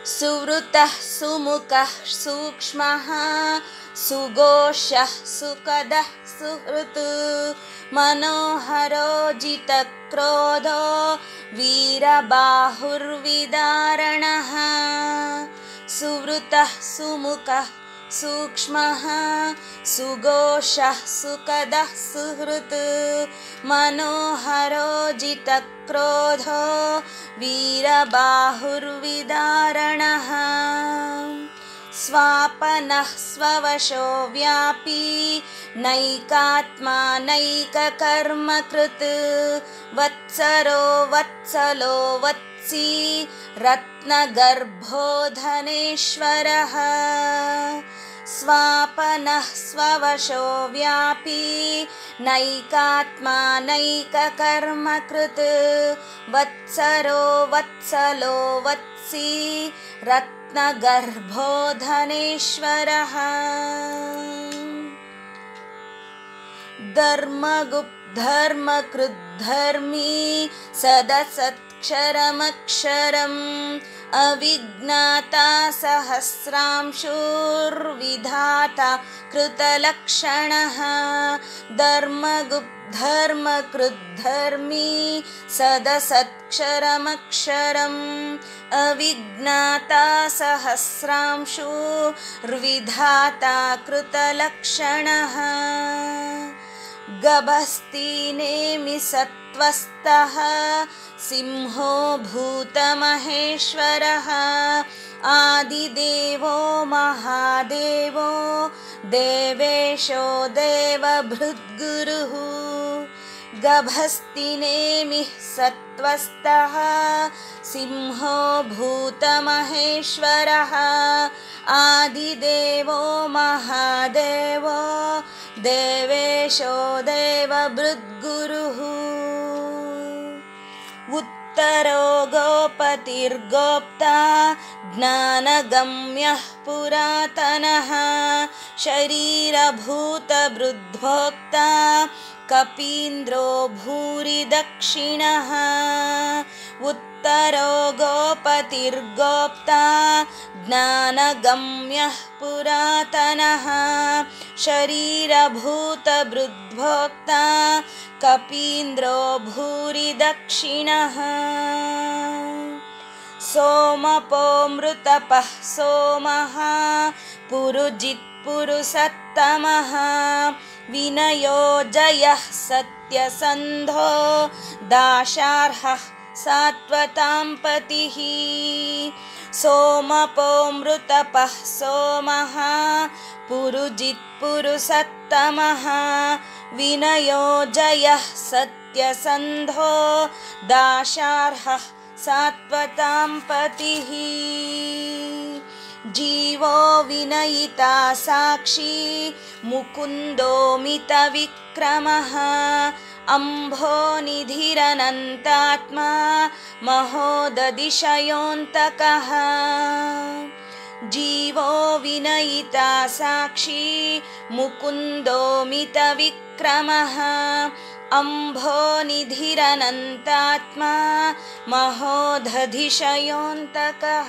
सुवृतः सुमुखः सूक्ष्मः सुघोषः सुखदः सुहृत् मनोहरो जितक्रोधो वीरबाहुर्विदारणः सुवृतः सुमुखः सूक्ष्मः सुघोषः सुखदः सुहृत् मनोहरो जितक्रोधो वीरबाहुर्विदारणः स्वापनः स्ववशो व्यापी नैकात्मा नैककर्मकृत् वत्सरो वत्सलो वत्सी रत्नगर्भो धनेश्वरः स्वापनः स्ववशो व्यापी नैकात्मा नैककर्मकृत् वत्सरो वत्सलो वत्सी रत्नगर्भो धनेश्वरः धर्मगुप्धर्मकृद्धर्मी सदसत्क्षरमक्षरम् अविज्ञाता सहस्रांशुर्विधाता कृतलक्षणः धर्मगुप्धर्मकृद्धर्मी सदसत्क्षरमक्षरम् अविज्ञाता सहस्रांशुर्विधाता कृतलक्षणः गभस्तीनेमि सत्त्वस्तः सिंहो भूतमहेश्वरः आदिदेवो महादेवो देवेशो देवभृद्गुरुः गभस्तिनेमिः सत्त्वस्तः सिंहो भूतमहेश्वरः आदिदेवो महादेवो देवेशो देवभृद्गुरुः उत्तरो गोपतिर्गोप्ता ज्ञानगम्यः पुरातनः शरीरभूतवृद्भोक्ता कपीन्द्रो भूरि दक्षिणः उत्तरो गोपतिर्गोप्ता ज्ञानगम्यः पुरातनः शरीरभूतवृद्भोक्ता कपीन्द्रो भूरि दक्षिणः सोमपोमृतपः सोमः पुरुजित्पुरुसत्तमः विनयो जयः सत्यसन्धो दाशार्हः सात्वतां पतिः सोमपोमृतपः सोमः पुरुजित्पुरुसत्तमः विनयो जयः सत्यसन्धो दाशार्हः सात्वतां पतिः जीवो विनयिता साक्षी मुकुन्दोमितविक्रमः अम्भोनिधिरनन्तात्मा महोदधिशयोऽन्तकः जीवो विनयिता साक्षी मुकुन्दोमितविक्रमः अम्भोनिधिरनन्तात्मा महोदधिशयोऽन्तकः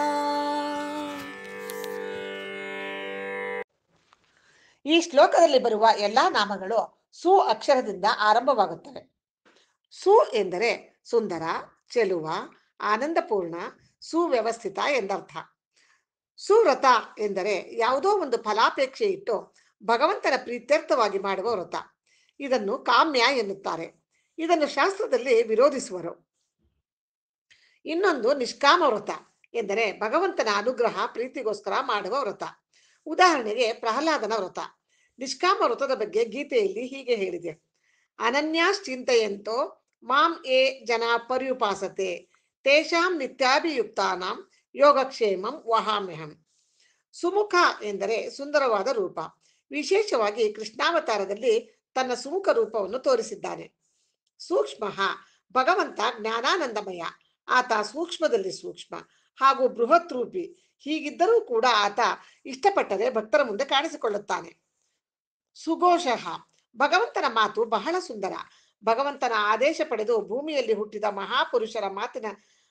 ಈ ಶ್ಲೋಕದಲ್ಲಿ ಬರುವ ಎಲ್ಲಾ ನಾಮಗಳು ಸು ಅಕ್ಷರದಿಂದ ಆರಂಭವಾಗುತ್ತವೆ ಸು ಎಂದರೆ ಸುಂದರ ಚೆಲುವ ಆನಂದಪೂರ್ಣ ಸುವ್ಯವಸ್ಥಿತ ಎಂದರ್ಥ ಸುವ್ರತ ಎಂದರೆ ಯಾವುದೋ ಒಂದು ಫಲಾಪೇಕ್ಷೆ ಇಟ್ಟು ಭಗವಂತನ ಪ್ರೀತ್ಯರ್ಥವಾಗಿ ಮಾಡುವ ವ್ರತ ಇದನ್ನು ಕಾಮ್ಯ ಎನ್ನುತ್ತಾರೆ ಇದನ್ನು ಶಾಸ್ತ್ರದಲ್ಲಿ ವಿರೋಧಿಸುವರು ಇನ್ನೊಂದು ನಿಷ್ಕಾಮ ವ್ರತ ಎಂದರೆ ಭಗವಂತನ ಅನುಗ್ರಹ ಪ್ರೀತಿಗೋಸ್ಕರ ಮಾಡುವ ವ್ರತ ಉದಾಹರಣೆಗೆ ಪ್ರಹ್ಲಾದನ ವ್ರತ ನಿಷ್ಕಾಮ ವ್ರತದ ಬಗ್ಗೆ ಗೀತೆಯಲ್ಲಿ ಹೀಗೆ ಹೇಳಿದೆ ಅನನ್ಯಾಶ್ಚಿಂತೆಯಂತೋ ಮಾಂ ಏ ಜನ ಪರ್ಯುಪಾಸತೆ ತೇಷಾಂ ನಿತ್ಯಾಭಿಯುಕ್ತಾನಾಂ ಯೋಗಕ್ಷೇಮಂ ವಹಾಮ್ಯಹಂ ಸುಮುಖ ಎಂದರೆ ಸುಂದರವಾದ ರೂಪ ವಿಶೇಷವಾಗಿ ಕೃಷ್ಣಾವತಾರದಲ್ಲಿ ತನ್ನ ಸುಮುಖ ರೂಪವನ್ನು ತೋರಿಸಿದ್ದಾನೆ ಸೂಕ್ಷ್ಮ ಭಗವಂತ ಜ್ಞಾನಾನಂದಮಯ ಆತ ಸೂಕ್ಷ್ಮದಲ್ಲಿ ಸೂಕ್ಷ್ಮ ಹಾಗೂ ಬೃಹತ್ ರೂಪಿ ಹೀಗಿದ್ದರೂ ಕೂಡ ಆತ ಇಷ್ಟಪಟ್ಟರೆ ಭಕ್ತರ ಮುಂದೆ ಕಾಣಿಸಿಕೊಳ್ಳುತ್ತಾನೆ ಸುಘೋಷಃ ಭಗವಂತನ ಮಾತು ಬಹಳ ಸುಂದರ ಭಗವಂತನ ಆದೇಶ ಪಡೆದು ಭೂಮಿಯಲ್ಲಿ ಹುಟ್ಟಿದ ಮಹಾಪುರುಷರ ಮಾತಿನ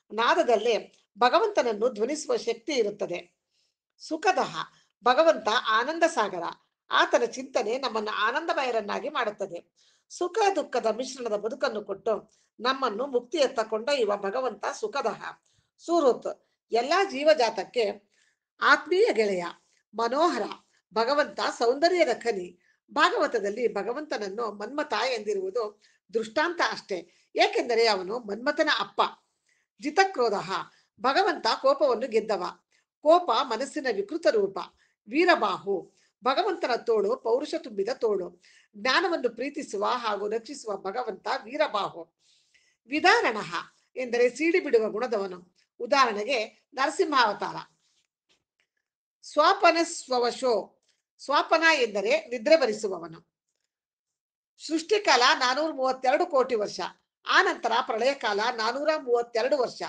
ನಾದದಲ್ಲಿ ಭಗವಂತನನ್ನು ಧ್ವನಿಸುವ ಶಕ್ತಿ ಇರುತ್ತದೆ ಸುಖದಹ ಭಗವಂತ ಆನಂದ ಸಾಗರ ಆತನ ಚಿಂತನೆ ನಮ್ಮನ್ನು ಆನಂದಮಯರನ್ನಾಗಿ ಮಾಡುತ್ತದೆ ಸುಖ ದುಃಖದ ಮಿಶ್ರಣದ ಬದುಕನ್ನು ಕೊಟ್ಟು ನಮ್ಮನ್ನು ಮುಕ್ತಿಯತ್ತ ಕೊಂಡೊಯ್ಯುವ ಭಗವಂತ ಸುಖದಹ ಸೂರುತ್ ಎಲ್ಲಾ ಜೀವಜಾತಕ್ಕೆ ಆತ್ಮೀಯ ಗೆಳೆಯ ಮನೋಹರ ಭಗವಂತ ಸೌಂದರ್ಯದ ಖನಿ ಭಾಗವತದಲ್ಲಿ ಭಗವಂತನನ್ನು ಮನ್ಮಥ ಎಂದಿರುವುದು ದೃಷ್ಟಾಂತ ಅಷ್ಟೇ ಏಕೆಂದರೆ ಅವನು ಮನ್ಮಥನ ಅಪ್ಪ ಜಿತಕ್ರೋಧ ಭಗವಂತ ಕೋಪವನ್ನು ಗೆದ್ದವ ಕೋಪ ಮನಸ್ಸಿನ ವಿಕೃತ ರೂಪ ವೀರಬಾಹು ಭಗವಂತನ ತೋಳು ಪೌರುಷ ತುಂಬಿದ ತೋಳು ಜ್ಞಾನವನ್ನು ಪ್ರೀತಿಸುವ ಹಾಗೂ ರಕ್ಷಿಸುವ ಭಗವಂತ ವೀರಬಾಹು ವಿಧಾರಣ ಎಂದರೆ ಸೀಡಿ ಬಿಡುವ ಗುಣದವನು ಉದಾಹರಣೆಗೆ ನರಸಿಂಹಾವತಾರ ಸ್ವಾಪನ ಸ್ವವಶೋ ಸ್ವಾಪನ ಎಂದರೆ ನಿದ್ರೆ ಬರಿಸುವವನು ಸೃಷ್ಟಿಕಾಲ ನಾನೂರ ಮೂವತ್ತೆರಡು ಕೋಟಿ ವರ್ಷ ಆ ನಂತರ ಪ್ರಳಯ ಕಾಲ ನಾನೂರ ಮೂವತ್ತೆರಡು ವರ್ಷ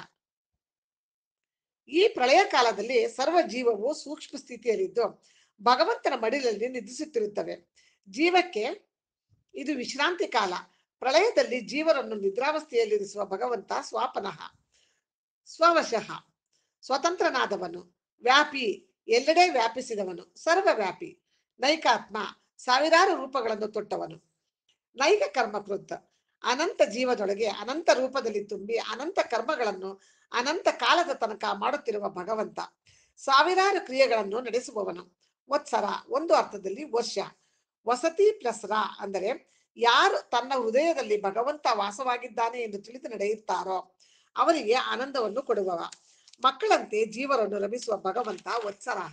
ಈ ಪ್ರಳಯ ಕಾಲದಲ್ಲಿ ಸರ್ವ ಜೀವವು ಸೂಕ್ಷ್ಮ ಸ್ಥಿತಿಯಲ್ಲಿದ್ದು ಭಗವಂತನ ಮಡಿಲಲ್ಲಿ ನಿದ್ರಿಸುತ್ತಿರುತ್ತವೆ ಜೀವಕ್ಕೆ ಇದು ವಿಶ್ರಾಂತಿ ಕಾಲ ಪ್ರಳಯದಲ್ಲಿ ಜೀವರನ್ನು ನಿದ್ರಾವಸ್ಥೆಯಲ್ಲಿರಿಸುವ ಭಗವಂತ ಸ್ವಾಪನಃ ಸ್ವವಶಃ ಸ್ವತಂತ್ರನಾದವನು ವ್ಯಾಪಿ ಎಲ್ಲೆಡೆ ವ್ಯಾಪಿಸಿದವನು ಸರ್ವವ್ಯಾಪಿ ನೈಕಾತ್ಮ ಸಾವಿರಾರು ರೂಪಗಳನ್ನು ತೊಟ್ಟವನು ನೈಕ ಕರ್ಮಕೃತ್ ಅನಂತ ಜೀವದೊಳಗೆ ಅನಂತ ರೂಪದಲ್ಲಿ ತುಂಬಿ ಅನಂತ ಕರ್ಮಗಳನ್ನು ಅನಂತ ಕಾಲದ ತನಕ ಮಾಡುತ್ತಿರುವ ಭಗವಂತ ಸಾವಿರಾರು ಕ್ರಿಯೆಗಳನ್ನು ನಡೆಸುವವನು ವತ್ಸರ ಒಂದು ಅರ್ಥದಲ್ಲಿ ವರ್ಷ ವಸತಿ ಪ್ಲಸ್ ರ ಅಂದರೆ ಯಾರು ತನ್ನ ಹೃದಯದಲ್ಲಿ ಭಗವಂತ ವಾಸವಾಗಿದ್ದಾನೆ ಎಂದು ತಿಳಿದು ನಡೆಯುತ್ತಾರೋ ಅವರಿಗೆ ಆನಂದವನ್ನು ಕೊಡುವವ ಮಕ್ಕಳಂತೆ ಜೀವರನ್ನು ರಮಿಸುವ ಭಗವಂತ ವತ್ಸರಹ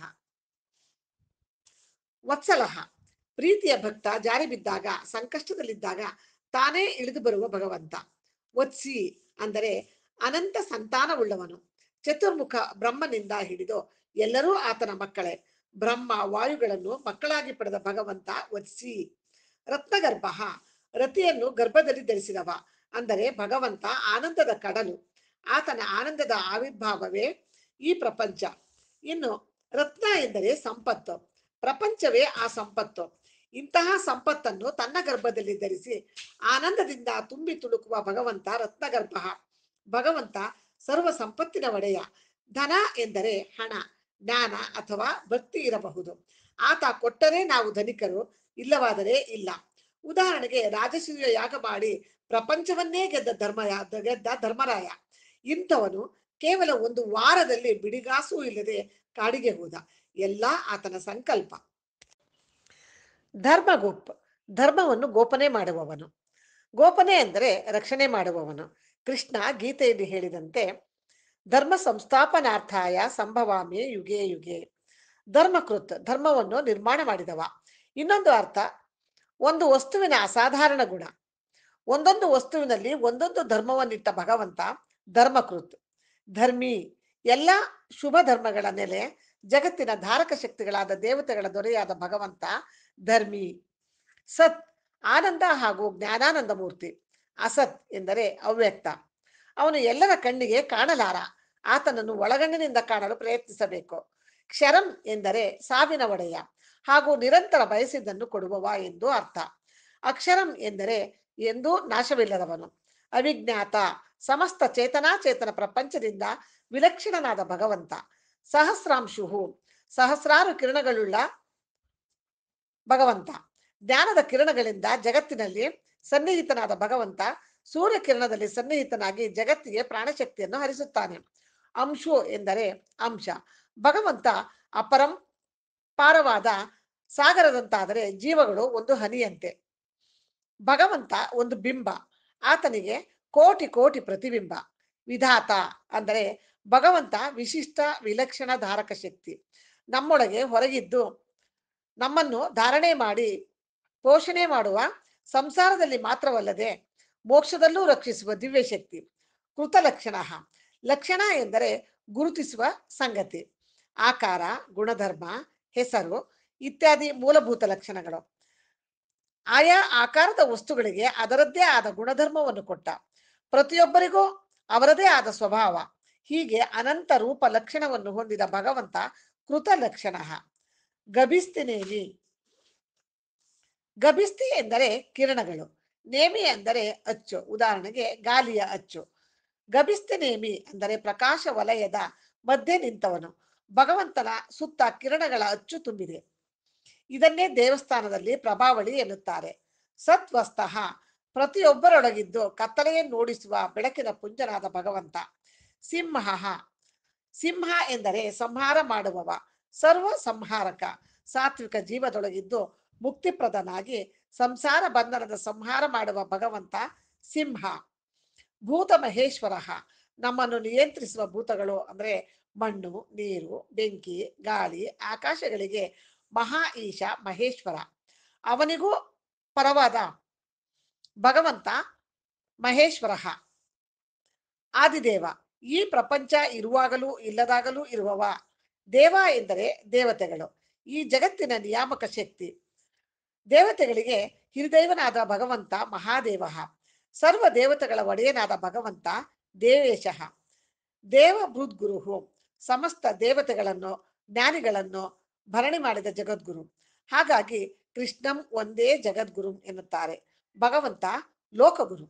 ವತ್ಸಲಹ ಪ್ರೀತಿಯ ಭಕ್ತ ಜಾರಿ ಬಿದ್ದಾಗ ಸಂಕಷ್ಟದಲ್ಲಿದ್ದಾಗ ತಾನೇ ಇಳಿದು ಬರುವ ಭಗವಂತ ವತ್ಸಿ ಅಂದರೆ ಅನಂತ ಸಂತಾನವುಳ್ಳವನು ಚತುರ್ಮುಖ ಬ್ರಹ್ಮನಿಂದ ಹಿಡಿದು ಎಲ್ಲರೂ ಆತನ ಮಕ್ಕಳೇ ಬ್ರಹ್ಮ ವಾಯುಗಳನ್ನು ಮಕ್ಕಳಾಗಿ ಪಡೆದ ಭಗವಂತ ವತ್ಸಿ ರತ್ನಗರ್ಭ ರತಿಯನ್ನು ಗರ್ಭದಲ್ಲಿ ಧರಿಸಿದವ ಅಂದರೆ ಭಗವಂತ ಆನಂದದ ಕಡಲು ಆತನ ಆನಂದದ ಆವಿರ್ಭಾವವೇ ಈ ಪ್ರಪಂಚ ಇನ್ನು ರತ್ನ ಎಂದರೆ ಸಂಪತ್ತು ಪ್ರಪಂಚವೇ ಆ ಸಂಪತ್ತು ಇಂತಹ ಸಂಪತ್ತನ್ನು ತನ್ನ ಗರ್ಭದಲ್ಲಿ ಧರಿಸಿ ಆನಂದದಿಂದ ತುಂಬಿ ತುಳುಕುವ ಭಗವಂತ ರತ್ನಗರ್ಭ ಭಗವಂತ ಸರ್ವ ಸಂಪತ್ತಿನ ಒಡೆಯ ಧನ ಎಂದರೆ ಹಣ ಜ್ಞಾನ ಅಥವಾ ಭಕ್ತಿ ಇರಬಹುದು ಆತ ಕೊಟ್ಟರೆ ನಾವು ಧನಿಕರು ಇಲ್ಲವಾದರೆ ಇಲ್ಲ ಉದಾಹರಣೆಗೆ ರಾಜಸೂಯ ಯಾಗ ಮಾಡಿ ಪ್ರಪಂಚವನ್ನೇ ಗೆದ್ದ ಧರ್ಮ ಗೆದ್ದ ಧರ್ಮರಾಯ ಇಂಥವನು ಕೇವಲ ಒಂದು ವಾರದಲ್ಲಿ ಬಿಡಿಗಾಸೂ ಇಲ್ಲದೆ ಕಾಡಿಗೆ ಹೋದ ಎಲ್ಲ ಆತನ ಸಂಕಲ್ಪ ಧರ್ಮಗೋಪ್ ಧರ್ಮವನ್ನು ಗೋಪನೆ ಮಾಡುವವನು ಗೋಪನೆ ಎಂದರೆ ರಕ್ಷಣೆ ಮಾಡುವವನು ಕೃಷ್ಣ ಗೀತೆಯಲ್ಲಿ ಹೇಳಿದಂತೆ ಧರ್ಮ ಸಂಸ್ಥಾಪನಾರ್ಥಾಯ ಸಂಭವಾಮಿ ಯುಗೆ ಯುಗೆ ಧರ್ಮಕೃತ್ ಧರ್ಮವನ್ನು ನಿರ್ಮಾಣ ಮಾಡಿದವ ಇನ್ನೊಂದು ಅರ್ಥ ಒಂದು ವಸ್ತುವಿನ ಅಸಾಧಾರಣ ಗುಣ ಒಂದೊಂದು ವಸ್ತುವಿನಲ್ಲಿ ಒಂದೊಂದು ಧರ್ಮವನ್ನಿಟ್ಟ ಭಗವಂತ ಧರ್ಮಕೃತ್ ಧರ್ಮಿ ಎಲ್ಲ ಶುಭ ಧರ್ಮಗಳ ನೆಲೆ ಜಗತ್ತಿನ ಧಾರಕ ಶಕ್ತಿಗಳಾದ ದೇವತೆಗಳ ದೊರೆಯಾದ ಭಗವಂತ ಧರ್ಮಿ ಸತ್ ಆನಂದ ಹಾಗೂ ಜ್ಞಾನಾನಂದ ಮೂರ್ತಿ ಅಸತ್ ಎಂದರೆ ಅವ್ಯಕ್ತ ಅವನು ಎಲ್ಲರ ಕಣ್ಣಿಗೆ ಕಾಣಲಾರ ಆತನನ್ನು ಒಳಗಣ್ಣಿನಿಂದ ಕಾಣಲು ಪ್ರಯತ್ನಿಸಬೇಕು ಕ್ಷರಂ ಎಂದರೆ ಸಾವಿನ ಒಡೆಯ ಹಾಗೂ ನಿರಂತರ ಬಯಸಿದ್ದನ್ನು ಕೊಡುವವ ಎಂದು ಅರ್ಥ ಅಕ್ಷರಂ ಎಂದರೆ ಎಂದೂ ನಾಶವಿಲ್ಲದವನು ಅವಿಜ್ಞಾತ ಸಮಸ್ತ ಚೇತನಾಚೇತನ ಪ್ರಪಂಚದಿಂದ ವಿಲಕ್ಷಣನಾದ ಭಗವಂತ ಸಹಸ್ರಾಂಶುಹು ಸಹಸ್ರಾರು ಕಿರಣಗಳುಳ್ಳ ಭಗವಂತ ಜ್ಞಾನದ ಕಿರಣಗಳಿಂದ ಜಗತ್ತಿನಲ್ಲಿ ಸನ್ನಿಹಿತನಾದ ಭಗವಂತ ಸೂರ್ಯ ಕಿರಣದಲ್ಲಿ ಸನ್ನಿಹಿತನಾಗಿ ಜಗತ್ತಿಗೆ ಪ್ರಾಣಶಕ್ತಿಯನ್ನು ಹರಿಸುತ್ತಾನೆ ಅಂಶು ಎಂದರೆ ಅಂಶ ಭಗವಂತ ಅಪರಂ ಪಾರವಾದ ಸಾಗರದಂತಾದರೆ ಜೀವಗಳು ಒಂದು ಹನಿಯಂತೆ ಭಗವಂತ ಒಂದು ಬಿಂಬ ಆತನಿಗೆ ಕೋಟಿ ಕೋಟಿ ಪ್ರತಿಬಿಂಬ ವಿಧಾತ ಅಂದರೆ ಭಗವಂತ ವಿಶಿಷ್ಟ ವಿಲಕ್ಷಣ ಧಾರಕ ಶಕ್ತಿ ನಮ್ಮೊಳಗೆ ಹೊರಗಿದ್ದು ನಮ್ಮನ್ನು ಧಾರಣೆ ಮಾಡಿ ಪೋಷಣೆ ಮಾಡುವ ಸಂಸಾರದಲ್ಲಿ ಮಾತ್ರವಲ್ಲದೆ ಮೋಕ್ಷದಲ್ಲೂ ರಕ್ಷಿಸುವ ದಿವ್ಯ ಶಕ್ತಿ ಕೃತಲಕ್ಷಣ ಲಕ್ಷಣ ಎಂದರೆ ಗುರುತಿಸುವ ಸಂಗತಿ ಆಕಾರ ಗುಣಧರ್ಮ ಹೆಸರು ಇತ್ಯಾದಿ ಮೂಲಭೂತ ಲಕ್ಷಣಗಳು ಆಯಾ ಆಕಾರದ ವಸ್ತುಗಳಿಗೆ ಅದರದ್ದೇ ಆದ ಗುಣಧರ್ಮವನ್ನು ಕೊಟ್ಟ ಪ್ರತಿಯೊಬ್ಬರಿಗೂ ಅವರದೇ ಆದ ಸ್ವಭಾವ ಹೀಗೆ ಅನಂತ ರೂಪ ಲಕ್ಷಣವನ್ನು ಹೊಂದಿದ ಭಗವಂತ ಕೃತ ಲಕ್ಷಣ ಗಭಿಸ್ತಿನೇಮಿ ಗಭಿಸ್ತಿ ಎಂದರೆ ಕಿರಣಗಳು ನೇಮಿ ಎಂದರೆ ಅಚ್ಚು ಉದಾಹರಣೆಗೆ ಗಾಲಿಯ ಅಚ್ಚು ಗಭಿಸ್ತನೇಮಿ ಅಂದರೆ ಪ್ರಕಾಶ ವಲಯದ ಮಧ್ಯೆ ನಿಂತವನು ಭಗವಂತನ ಸುತ್ತ ಕಿರಣಗಳ ಅಚ್ಚು ತುಂಬಿದೆ ಇದನ್ನೇ ದೇವಸ್ಥಾನದಲ್ಲಿ ಪ್ರಭಾವಳಿ ಎನ್ನುತ್ತಾರೆ ಸತ್ವಸ್ತಃ ಪ್ರತಿಯೊಬ್ಬರೊಳಗಿದ್ದು ಕತ್ತಲೆಯನ್ನೋಡಿಸುವ ಬೆಳಕಿನ ಪುಂಜನಾದ ಭಗವಂತ ಸಿಂಹ ಸಿಂಹ ಎಂದರೆ ಸಂಹಾರ ಮಾಡುವವ ಸರ್ವ ಸಂಹಾರಕ ಸಾತ್ವಿಕ ಜೀವದೊಳಗಿದ್ದು ಮುಕ್ತಿಪ್ರದನಾಗಿ ಸಂಸಾರ ಬಂಧನದ ಸಂಹಾರ ಮಾಡುವ ಭಗವಂತ ಸಿಂಹ ಭೂತ ಮಹೇಶ್ವರ ನಮ್ಮನ್ನು ನಿಯಂತ್ರಿಸುವ ಭೂತಗಳು ಅಂದ್ರೆ ಮಣ್ಣು ನೀರು ಬೆಂಕಿ ಗಾಳಿ ಆಕಾಶಗಳಿಗೆ ಮಹಾ ಈಶ ಮಹೇಶ್ವರ ಅವನಿಗೂ ಪರವಾದ ಭಗವಂತ ಮಹೇಶ್ವರ ಆದಿದೇವ ಈ ಪ್ರಪಂಚ ಇರುವಾಗಲೂ ಇಲ್ಲದಾಗಲೂ ಇರುವವ ದೇವ ಎಂದರೆ ದೇವತೆಗಳು ಈ ಜಗತ್ತಿನ ನಿಯಾಮಕ ಶಕ್ತಿ ದೇವತೆಗಳಿಗೆ ಹಿರಿದೈವನಾದ ಭಗವಂತ ಮಹಾದೇವ ಸರ್ವ ದೇವತೆಗಳ ಒಡೆಯನಾದ ಭಗವಂತ ದೇವೇಶ ದೇವ ಬೃದ್ಗುರು ಸಮಸ್ತ ದೇವತೆಗಳನ್ನು ಜ್ಞಾನಿಗಳನ್ನು ಭರಣಿ ಮಾಡಿದ ಜಗದ್ಗುರು ಹಾಗಾಗಿ ಕೃಷ್ಣಂ ಒಂದೇ ಜಗದ್ಗುರು ಎನ್ನುತ್ತಾರೆ ಭಗವಂತ ಲೋಕಗುರು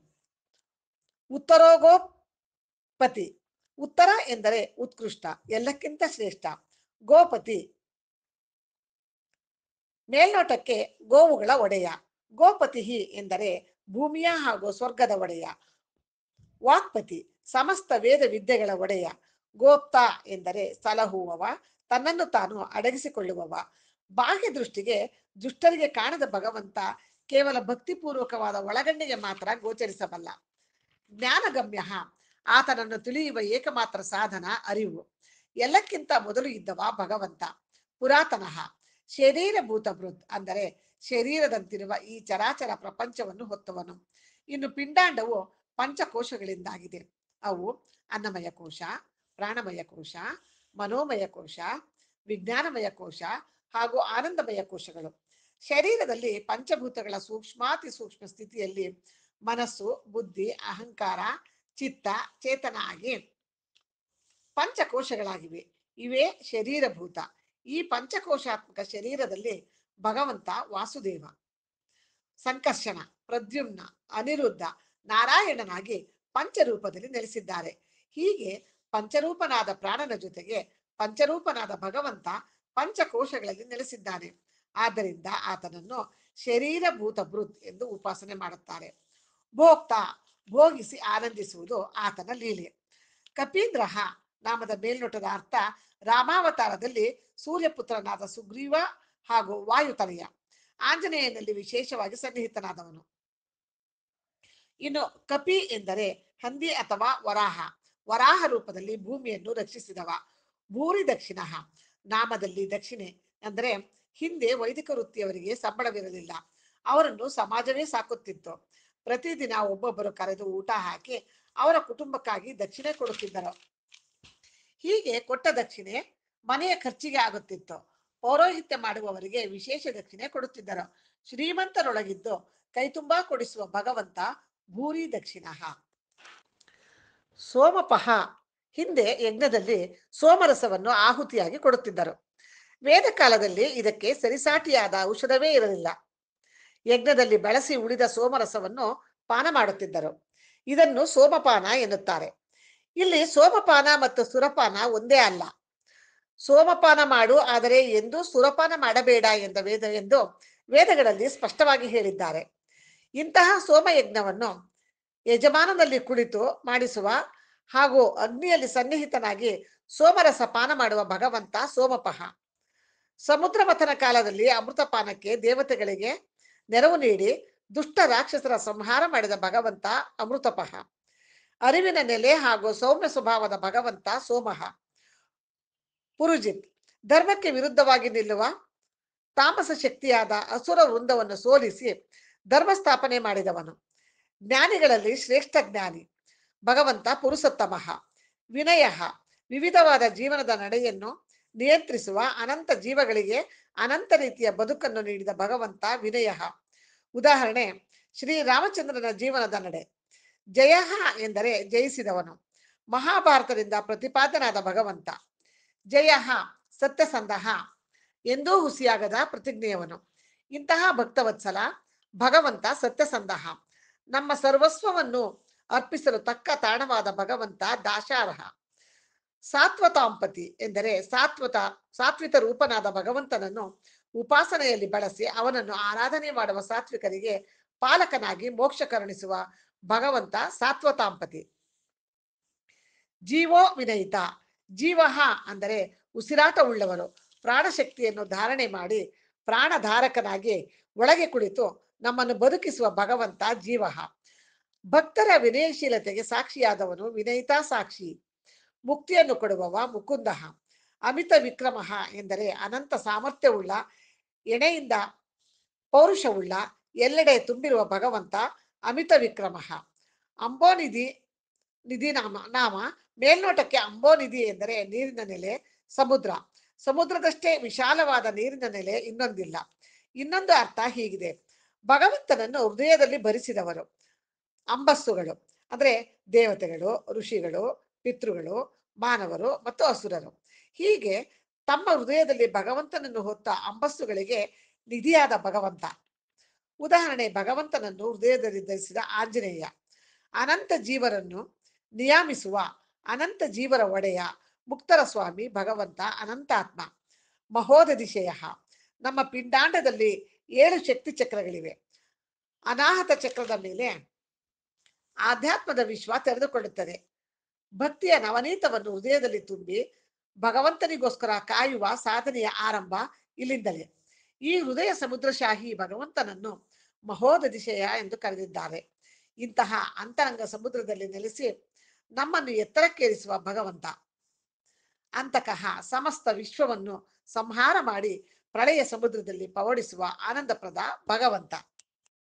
ಉತ್ತರೋಗೋಪತಿ ಉತ್ತರ ಎಂದರೆ ಉತ್ಕೃಷ್ಟ ಎಲ್ಲಕ್ಕಿಂತ ಶ್ರೇಷ್ಠ ಗೋಪತಿ ಮೇಲ್ನೋಟಕ್ಕೆ ಗೋವುಗಳ ಒಡೆಯ ಗೋಪತಿ ಎಂದರೆ ಭೂಮಿಯ ಹಾಗೂ ಸ್ವರ್ಗದ ಒಡೆಯ ವಾಕ್ಪತಿ ಸಮಸ್ತ ವೇದ ವಿದ್ಯೆಗಳ ಒಡೆಯ ಗೋಪ್ತ ಎಂದರೆ ಸಲಹುವವ ತನ್ನನ್ನು ತಾನು ಅಡಗಿಸಿಕೊಳ್ಳುವವ ಬಾಹ್ಯ ದೃಷ್ಟಿಗೆ ದುಷ್ಟರಿಗೆ ಕಾಣದ ಭಗವಂತ ಕೇವಲ ಭಕ್ತಿಪೂರ್ವಕವಾದ ಒಳಗಣ್ಣಿಗೆ ಮಾತ್ರ ಗೋಚರಿಸಬಲ್ಲ ಜ್ಞಾನಗಮ್ಯ ಆತನನ್ನು ತಿಳಿಯುವ ಏಕಮಾತ್ರ ಸಾಧನ ಅರಿವು ಎಲ್ಲಕ್ಕಿಂತ ಮೊದಲು ಇದ್ದವ ಭಗವಂತ ಪುರಾತನಃ ಶರೀರಭೂತ ಬೃತ್ ಅಂದರೆ ಶರೀರದಂತಿರುವ ಈ ಚರಾಚರ ಪ್ರಪಂಚವನ್ನು ಹೊತ್ತವನು ಇನ್ನು ಪಿಂಡಾಂಡವು ಪಂಚಕೋಶಗಳಿಂದಾಗಿದೆ ಅವು ಅನ್ನಮಯ ಕೋಶ ಪ್ರಾಣಮಯ ಕೋಶ ಮನೋಮಯ ಕೋಶ ವಿಜ್ಞಾನಮಯ ಕೋಶ ಹಾಗೂ ಆನಂದಮಯ ಕೋಶಗಳು ಶರೀರದಲ್ಲಿ ಪಂಚಭೂತಗಳ ಸೂಕ್ಷ್ಮಾತಿ ಸೂಕ್ಷ್ಮ ಸ್ಥಿತಿಯಲ್ಲಿ ಮನಸ್ಸು ಬುದ್ಧಿ ಅಹಂಕಾರ ಚಿತ್ತ ಚೇತನ ಆಗಿ ಪಂಚಕೋಶಗಳಾಗಿವೆ ಇವೇ ಶರೀರಭೂತ ಈ ಪಂಚಕೋಶಾತ್ಮಕ ಶರೀರದಲ್ಲಿ ಭಗವಂತ ವಾಸುದೇವ ಸಂಕರ್ಷಣ ಪ್ರದ್ಯುಮ್ನ ಅನಿರುದ್ಧ ನಾರಾಯಣನಾಗಿ ಪಂಚರೂಪದಲ್ಲಿ ನೆಲೆಸಿದ್ದಾರೆ ಹೀಗೆ ಪಂಚರೂಪನಾದ ಪ್ರಾಣನ ಜೊತೆಗೆ ಪಂಚರೂಪನಾದ ಭಗವಂತ ಪಂಚಕೋಶಗಳಲ್ಲಿ ನೆಲೆಸಿದ್ದಾನೆ ಆದ್ದರಿಂದ ಆತನನ್ನು ಶರೀರಭೂತ ಬೃತ್ ಎಂದು ಉಪಾಸನೆ ಮಾಡುತ್ತಾರೆ ಭೋಕ್ತ ಭೋಗಿಸಿ ಆನಂದಿಸುವುದು ಆತನ ಲೀಲೆ ಕಪೀಂದ್ರಹ ನಾಮದ ಮೇಲ್ನೋಟದ ಅರ್ಥ ರಾಮಾವತಾರದಲ್ಲಿ ಸೂರ್ಯಪುತ್ರನಾದ ಸುಗ್ರೀವ ಹಾಗೂ ವಾಯುತನಯ ಆಂಜನೇಯನಲ್ಲಿ ವಿಶೇಷವಾಗಿ ಸನ್ನಿಹಿತನಾದವನು ಇನ್ನು ಕಪಿ ಎಂದರೆ ಹಂದಿ ಅಥವಾ ವರಾಹ ವರಾಹ ರೂಪದಲ್ಲಿ ಭೂಮಿಯನ್ನು ರಕ್ಷಿಸಿದವ ಭೂರಿ ದಕ್ಷಿಣ ನಾಮದಲ್ಲಿ ದಕ್ಷಿಣೆ ಅಂದರೆ ಹಿಂದೆ ವೈದಿಕ ವೃತ್ತಿಯವರಿಗೆ ಸಂಬಳವಿರಲಿಲ್ಲ ಅವರನ್ನು ಸಮಾಜವೇ ಸಾಕುತ್ತಿತ್ತು ಪ್ರತಿದಿನ ಒಬ್ಬೊಬ್ಬರು ಕರೆದು ಊಟ ಹಾಕಿ ಅವರ ಕುಟುಂಬಕ್ಕಾಗಿ ದಕ್ಷಿಣೆ ಕೊಡುತ್ತಿದ್ದರು ಹೀಗೆ ಕೊಟ್ಟ ದಕ್ಷಿಣೆ ಮನೆಯ ಖರ್ಚಿಗೆ ಆಗುತ್ತಿತ್ತು ಪೌರೋಹಿತ್ಯ ಮಾಡುವವರಿಗೆ ವಿಶೇಷ ದಕ್ಷಿಣೆ ಕೊಡುತ್ತಿದ್ದರು ಶ್ರೀಮಂತರೊಳಗಿದ್ದು ಕೈತುಂಬಾ ಕೊಡಿಸುವ ಭಗವಂತ ಭೂರಿ ದಕ್ಷಿಣ ಸೋಮಪಹ ಹಿಂದೆ ಯಜ್ಞದಲ್ಲಿ ಸೋಮರಸವನ್ನು ಆಹುತಿಯಾಗಿ ಕೊಡುತ್ತಿದ್ದರು ವೇದ ಕಾಲದಲ್ಲಿ ಇದಕ್ಕೆ ಸರಿಸಾಟಿಯಾದ ಔಷಧವೇ ಇರಲಿಲ್ಲ ಯಜ್ಞದಲ್ಲಿ ಬಳಸಿ ಉಳಿದ ಸೋಮರಸವನ್ನು ಪಾನ ಮಾಡುತ್ತಿದ್ದರು ಇದನ್ನು ಸೋಮಪಾನ ಎನ್ನುತ್ತಾರೆ ಇಲ್ಲಿ ಸೋಮಪಾನ ಮತ್ತು ಸುರಪಾನ ಒಂದೇ ಅಲ್ಲ ಸೋಮಪಾನ ಮಾಡು ಆದರೆ ಎಂದು ಸುರಪಾನ ಮಾಡಬೇಡ ಎಂದ ವೇದ ಎಂದು ವೇದಗಳಲ್ಲಿ ಸ್ಪಷ್ಟವಾಗಿ ಹೇಳಿದ್ದಾರೆ ಇಂತಹ ಸೋಮಯಜ್ಞವನ್ನು ಯಜಮಾನನಲ್ಲಿ ಕುಳಿತು ಮಾಡಿಸುವ ಹಾಗೂ ಅಗ್ನಿಯಲ್ಲಿ ಸನ್ನಿಹಿತನಾಗಿ ಸೋಮರಸ ಪಾನ ಮಾಡುವ ಭಗವಂತ ಸೋಮಪಹ ಸಮುದ್ರ ಮಥನ ಕಾಲದಲ್ಲಿ ಅಮೃತಪಾನಕ್ಕೆ ದೇವತೆಗಳಿಗೆ ನೆರವು ನೀಡಿ ದುಷ್ಟ ರಾಕ್ಷಸರ ಸಂಹಾರ ಮಾಡಿದ ಭಗವಂತ ಅಮೃತಪಹ ಅರಿವಿನ ನೆಲೆ ಹಾಗೂ ಸೌಮ್ಯ ಸ್ವಭಾವದ ಭಗವಂತ ಸೋಮಹ ಪುರುಜಿತ್ ಧರ್ಮಕ್ಕೆ ವಿರುದ್ಧವಾಗಿ ನಿಲ್ಲುವ ತಾಮಸ ಶಕ್ತಿಯಾದ ಅಸುರ ವೃಂದವನ್ನು ಸೋಲಿಸಿ ಧರ್ಮ ಸ್ಥಾಪನೆ ಮಾಡಿದವನು ಜ್ಞಾನಿಗಳಲ್ಲಿ ಶ್ರೇಷ್ಠ ಜ್ಞಾನಿ ಭಗವಂತ ಪುರುಷೋತ್ತಮಃ ವಿನಯ ವಿವಿಧವಾದ ಜೀವನದ ನಡೆಯನ್ನು ನಿಯಂತ್ರಿಸುವ ಅನಂತ ಜೀವಗಳಿಗೆ ಅನಂತ ರೀತಿಯ ಬದುಕನ್ನು ನೀಡಿದ ಭಗವಂತ ವಿನಯ ಉದಾಹರಣೆ ಶ್ರೀರಾಮಚಂದ್ರನ ಜೀವನದ ನಡೆ ಜಯ ಎಂದರೆ ಜಯಿಸಿದವನು ಮಹಾಭಾರತದಿಂದ ಪ್ರತಿಪಾದನಾದ ಭಗವಂತ ಜಯ ಸತ್ಯಸಂಧಃ ಎಂದೂ ಹುಸಿಯಾಗದ ಪ್ರತಿಜ್ಞೆಯವನು ಇಂತಹ ಭಕ್ತವತ್ಸಲ ಭಗವಂತ ಸತ್ಯಸಂಧಃ ನಮ್ಮ ಸರ್ವಸ್ವವನ್ನು ಅರ್ಪಿಸಲು ತಕ್ಕ ತಾಣವಾದ ಭಗವಂತ ದಾಶಾರ್ಹ ಸಾತ್ವತಾಂಪತಿ ಎಂದರೆ ಸಾತ್ವತ ಸಾತ್ವಿತ ರೂಪನಾದ ಭಗವಂತನನ್ನು ಉಪಾಸನೆಯಲ್ಲಿ ಬಳಸಿ ಅವನನ್ನು ಆರಾಧನೆ ಮಾಡುವ ಸಾತ್ವಿಕರಿಗೆ ಪಾಲಕನಾಗಿ ಮೋಕ್ಷ ಕರುಣಿಸುವ ಭಗವಂತ ಸಾತ್ವತಾಂಪತಿ ಜೀವೋ ವಿನಯಿತ ಜೀವಹ ಅಂದರೆ ಉಸಿರಾಟ ಉಳ್ಳವರು ಪ್ರಾಣಶಕ್ತಿಯನ್ನು ಧಾರಣೆ ಮಾಡಿ ಪ್ರಾಣಧಾರಕನಾಗಿ ಒಳಗೆ ಕುಳಿತು ನಮ್ಮನ್ನು ಬದುಕಿಸುವ ಭಗವಂತ ಜೀವಹ ಭಕ್ತರ ವಿನಯಶೀಲತೆಗೆ ಸಾಕ್ಷಿಯಾದವನು ವಿನಯಿತ ಸಾಕ್ಷಿ ಮುಕ್ತಿಯನ್ನು ಕೊಡುವವ ಮುಕುಂದ ಅಮಿತ ವಿಕ್ರಮ ಎಂದರೆ ಅನಂತ ಸಾಮರ್ಥ್ಯವುಳ್ಳ ಎಣೆಯಿಂದ ಪೌರುಷವುಳ್ಳ ಎಲ್ಲೆಡೆ ತುಂಬಿರುವ ಭಗವಂತ ಅಮಿತ ವಿಕ್ರಮ ಅಂಬೋನಿಧಿ ನಿಧಿ ನಾಮ ನಾಮ ಮೇಲ್ನೋಟಕ್ಕೆ ಅಂಬೋನಿಧಿ ಎಂದರೆ ನೀರಿನ ನೆಲೆ ಸಮುದ್ರ ಸಮುದ್ರದಷ್ಟೇ ವಿಶಾಲವಾದ ನೀರಿನ ನೆಲೆ ಇನ್ನೊಂದಿಲ್ಲ ಇನ್ನೊಂದು ಅರ್ಥ ಹೀಗಿದೆ ಭಗವಂತನನ್ನು ಹೃದಯದಲ್ಲಿ ಭರಿಸಿದವರು ಅಂಬಸ್ಸುಗಳು ಅಂದ್ರೆ ದೇವತೆಗಳು ಋಷಿಗಳು ಪಿತೃಗಳು ಮಾನವರು ಮತ್ತು ಅಸುರರು ಹೀಗೆ ತಮ್ಮ ಹೃದಯದಲ್ಲಿ ಭಗವಂತನನ್ನು ಹೊತ್ತ ಅಂಬಸ್ಸುಗಳಿಗೆ ನಿಧಿಯಾದ ಭಗವಂತ ಉದಾಹರಣೆ ಭಗವಂತನನ್ನು ಹೃದಯದಲ್ಲಿ ಧರಿಸಿದ ಆಂಜನೇಯ ಅನಂತ ಜೀವರನ್ನು ನಿಯಾಮಿಸುವ ಅನಂತ ಜೀವರ ಒಡೆಯ ಮುಕ್ತರ ಸ್ವಾಮಿ ಭಗವಂತ ಅನಂತಾತ್ಮ ಮಹೋದಧಿಶಯ ನಮ್ಮ ಪಿಂಡಾಂಡದಲ್ಲಿ ಏಳು ಶಕ್ತಿ ಚಕ್ರಗಳಿವೆ ಅನಾಹತ ಚಕ್ರದ ಮೇಲೆ ಆಧ್ಯಾತ್ಮದ ವಿಶ್ವ ತೆರೆದುಕೊಳ್ಳುತ್ತದೆ ಭಕ್ತಿಯ ನವನೀತವನ್ನು ಹೃದಯದಲ್ಲಿ ತುಂಬಿ ಭಗವಂತನಿಗೋಸ್ಕರ ಕಾಯುವ ಸಾಧನೆಯ ಆರಂಭ ಇಲ್ಲಿಂದಲೇ ಈ ಹೃದಯ ಸಮುದ್ರಶಾಹಿ ಭಗವಂತನನ್ನು ಮಹೋದಧಿಶಯ ಎಂದು ಕರೆದಿದ್ದಾರೆ ಇಂತಹ ಅಂತರಂಗ ಸಮುದ್ರದಲ್ಲಿ ನೆಲೆಸಿ ನಮ್ಮನ್ನು ಎತ್ತರಕ್ಕೇರಿಸುವ ಭಗವಂತ ಅಂತಕಃ ಸಮಸ್ತ ವಿಶ್ವವನ್ನು ಸಂಹಾರ ಮಾಡಿ ಪ್ರಳಯ ಸಮುದ್ರದಲ್ಲಿ ಪವಡಿಸುವ ಆನಂದಪ್ರದ ಭಗವಂತ